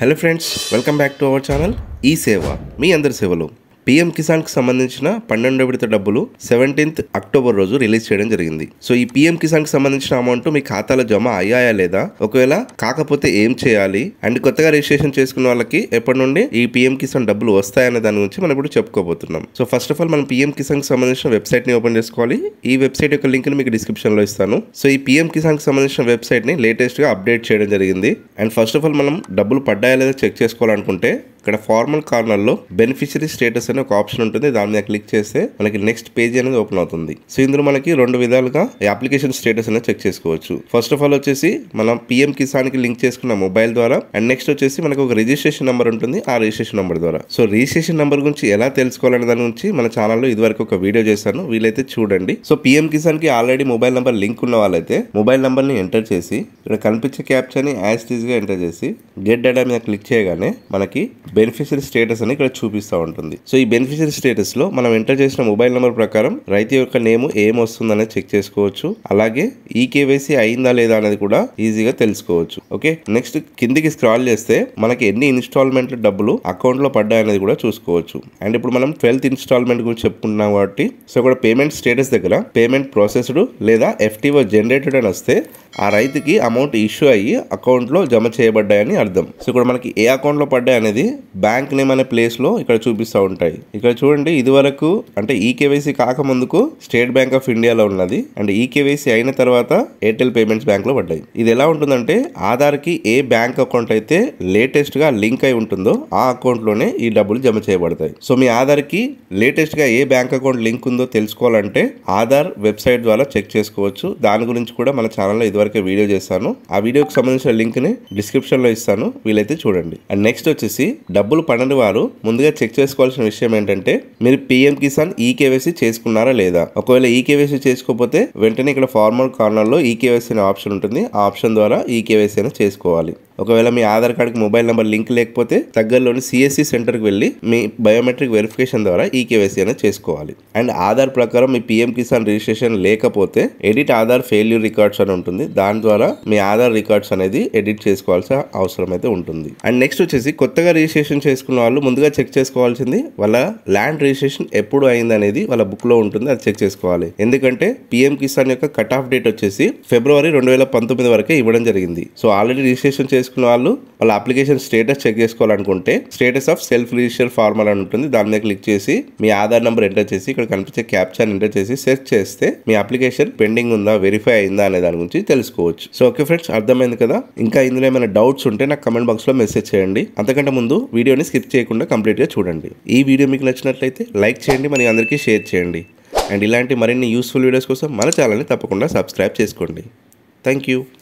hello friends welcome back to our channel ఈ సేవ మీ అందరి సేవలు పీఎం కిసాన్కి సంబంధించిన పన్నెండో విడత డబ్బులు సెవెంటీన్త్ అక్టోబర్ రోజు రిలీజ్ చేయడం జరిగింది సో ఈ పీఎం కిసాన్కి సంబంధించిన అమౌంట్ మీ ఖాతాలో జమ అయ్యాయా లేదా ఒకవేళ కాకపోతే ఏం చేయాలి అండ్ కొత్తగా రిజిస్ట్రేషన్ చేసుకున్న వాళ్ళకి ఎప్పటి నుండి ఈ పీఎం కిసాన్ డబ్బులు వస్తాయనే దాని గురించి మనం ఇప్పుడు చెప్పుకోబోతున్నాం సో ఫస్ట్ ఆఫ్ ఆల్ మనం పీఎం కిసాన్కి సంబంధించిన వెబ్సైట్ ని ఓపెన్ చేసుకోవాలి ఈ వెబ్సైట్ యొక్క లింక్ ని మీకు డిస్క్రిప్షన్ లో ఇస్తాను సో ఈ పీఎం కిసాన్ కి సంబంధించిన వెబ్సైట్ ని లేటెస్ట్ గా అప్డేట్ చేయడం జరిగింది అండ్ ఫస్ట్ ఆఫ్ ఆల్ మనం డబ్బులు పడ్డాయా లేదా చెక్ చేసుకోవాలనుకుంటే ఇక్కడ ఫార్మల్ కార్నర్ లో బెనిఫిషరీ స్టేటస్ అనే ఒక ఆప్షన్ ఉంటుంది దాని మీద క్లిక్ చేస్తే మనకి నెక్స్ట్ పేజ్ అనేది ఓపెన్ అవుతుంది సో ఇందులో మనకి రెండు విధాలుగా ఈ అప్లికేషన్ స్టేటస్ అనేది చెక్ చేసుకోవచ్చు ఫస్ట్ ఆఫ్ ఆల్ వచ్చేసి మనం పిఎం కిసాన్ కి లింక్ చేసుకున్న మొబైల్ ద్వారా అండ్ నెక్స్ట్ వచ్చేసి మనకు ఒక రిజిస్ట్రేషన్ నెంబర్ ఉంటుంది ఆ రిజిస్ట్రేషన్ నెంబర్ ద్వారా సో రిజిస్ట్రేషన్ నెంబర్ గురించి ఎలా తెలుసుకోవాలనే దాని గురించి మన ఛానల్లో ఇదివరకు ఒక వీడియో చేశాను వీలైతే చూడండి సో పిఎం కిసాన్ కి ఆల్రెడీ మొబైల్ నెంబర్ లింక్ ఉన్న వాళ్ళైతే మొబైల్ నెంబర్ ని ఎంటర్ చేసి ఇక్కడ కనిపించే క్యాప్చర్ ని యాజ్ టీజ్ గా ఎంటర్ చేసి గెట్ డేటా మీద క్లిక్ చేయగానే మనకి బెనిఫిషరీ స్టేటస్ అని ఇక్కడ చూపిస్తూ ఉంటుంది సో ఈ బెనిఫిషరీ స్టేటస్ లో మనం ఎంటర్ చేసిన మొబైల్ నెంబర్ ప్రకారం రైతు యొక్క నేమ్ ఏం వస్తుందనేది చెక్ చేసుకోవచ్చు అలాగే ఈ కేవైసీ అయిందా లేదా అనేది కూడా ఈజీగా తెలుసుకోవచ్చు ఓకే నెక్స్ట్ కిందికి స్క్రాల్ చేస్తే మనకి ఎన్ని ఇన్స్టాల్మెంట్ డబ్బులు అకౌంట్ లో పడ్డాయి అనేది కూడా చూసుకోవచ్చు అండ్ ఇప్పుడు మనం ట్వెల్త్ ఇన్స్టాల్మెంట్ గురించి చెప్పుకుంటున్నాం కాబట్టి సో ఇక్కడ పేమెంట్ స్టేటస్ దగ్గర పేమెంట్ ప్రాసెస్డ్ లేదా ఎఫ్టీఓ జనరేటెడ్ అని వస్తే ఆ రైతుకి అమౌంట్ ఇష్యూ అయ్యి అకౌంట్ లో జమ చేయబడ్డాయని అర్థం సో ఇక్కడ మనకి ఏ అకౌంట్ లో పడ్డాయి అనేది బ్యాంక్ నేమ్ అనే ప్లేస్ లో ఇక్కడ చూపిస్తూ ఉంటాయి ఇక్కడ చూడండి ఇది వరకు అంటే ఈ కేవైసీ కాకముందుకు స్టేట్ బ్యాంక్ ఆఫ్ ఇండియాలో ఉన్నది అండ్ ఈ కేవైసీ అయిన తర్వాత ఎయిర్టెల్ పేమెంట్స్ బ్యాంక్ లో పడ్డాయి ఇది ఎలా ఉంటుందంటే ఆధార్ కి ఏ బ్యాంక్ అకౌంట్ అయితే లేటెస్ట్ గా లింక్ అయి ఉంటుందో ఆ అకౌంట్ లోనే ఈ డబ్బులు జమ చేయబడతాయి సో మీ ఆధార్ కి లేటెస్ట్ గా ఏ బ్యాంక్ అకౌంట్ లింక్ ఉందో తెలుసుకోవాలంటే ఆధార్ వెబ్సైట్ ద్వారా చెక్ చేసుకోవచ్చు దాని గురించి కూడా మన ఛానల్లో ఇదివరకే వీడియో చేస్తాను ఆ వీడియోకి సంబంధించిన లింక్ ని డిస్క్రిప్షన్ లో ఇస్తాను వీలైతే చూడండి అండ్ నెక్స్ట్ వచ్చేసి డబ్బులు పడని వారు ముందుగా చెక్ చేసుకోవాల్సిన విషయం ఏంటంటే మీరు పిఎం కిసాన్ ఈ కేవైసీ చేసుకున్నారా లేదా ఒకవేళ ఈ కేవైసీ చేసుకోకపోతే వెంటనే ఇక్కడ ఫార్మల్ కార్నర్ లో ఈ కేవైసీ అనే ఆప్షన్ ఉంటుంది ఆ ఆప్షన్ ద్వారా ఈ కేవైసీ అనేది చేసుకోవాలి ఒకవేళ మీ ఆధార్ కార్డుకి మొబైల్ నెంబర్ లింక్ లేకపోతే దగ్గరలోని సిఎస్సి సెంటర్కి వెళ్ళి మీ బయోమెట్రిక్ వెరిఫికేషన్ ద్వారా ఈ కేవైసీ అనేది చేసుకోవాలి అండ్ ఆధార్ ప్రకారం మీ పిఎం కిసాన్ రిజిస్ట్రేషన్ లేకపోతే ఎడిట్ ఆధార్ ఫెయిల్యూర్ రికార్డ్స్ అని ఉంటుంది దాని ద్వారా మీ ఆధార్ రికార్డ్స్ అనేది ఎడిట్ చేసుకోవాల్సిన అవసరం అయితే ఉంటుంది అండ్ నెక్స్ట్ వచ్చేసి కొత్తగా రిజిస్ట్రేషన్ చేసుకున్న వాళ్ళు ముందుగా చెక్ చేసుకోవాల్సింది వాళ్ళ ల్యాండ్ రిజిస్ట్రేషన్ ఎప్పుడు అయింది అనేది వాళ్ళ బుక్ లో ఉంటుంది అది చెక్ చేసుకోవాలి ఎందుకంటే పిఎం కిసాన్ యొక్క కట్ ఆఫ్ డేట్ వచ్చేసి ఫిబ్రవరి రెండు వేల పంతొమ్మిది వరకే ఇవ్వడం జరిగింది సో ఆల్రెడీ రిజిస్ట్రేషన్ చేసుకున్న వాళ్ళు వాళ్ళ అప్లికేషన్ స్టేటస్ చెక్ చేసుకోవాలనుకుంటే status of self register farmer అని ఉంటుంది దాని మీద క్లిక్ చేసి మీ ఆధార్ నెంబర్ ఎంటర్ చేసి ఇక్కడ కనిపించే క్యాప్చర్ ఎంటర్ చేసి సెర్చ్ చేస్తే మీ అప్లికేషన్ పెండింగ్ ఉందా వెరిఫై అయిందా అనే దాని గురించి తెలుసుకోవచ్చు సో ఓకే ఫ్రెండ్స్ అర్థమైంది కదా ఇంకా ఇందులో ఏమైనా డౌట్స్ ఉంటే నాకు కమెంట్ బాక్స్ లో మెసేజ్ చేయండి అంతకంటే ముందు వీడియోని స్కిప్ చేయకుండా కంప్లీట్ గా చూడండి ఈ వీడియో మీకు నచ్చినట్లయితే లైక్ చేయండి మరి అందరికీ షేర్ చేయండి అండ్ ఇలాంటి మరిన్ని యూస్ఫుల్ వీడియోస్ కోసం మన ఛానల్ని తప్పకుండా సబ్స్క్రైబ్ చేసుకోండి థ్యాంక్ యూ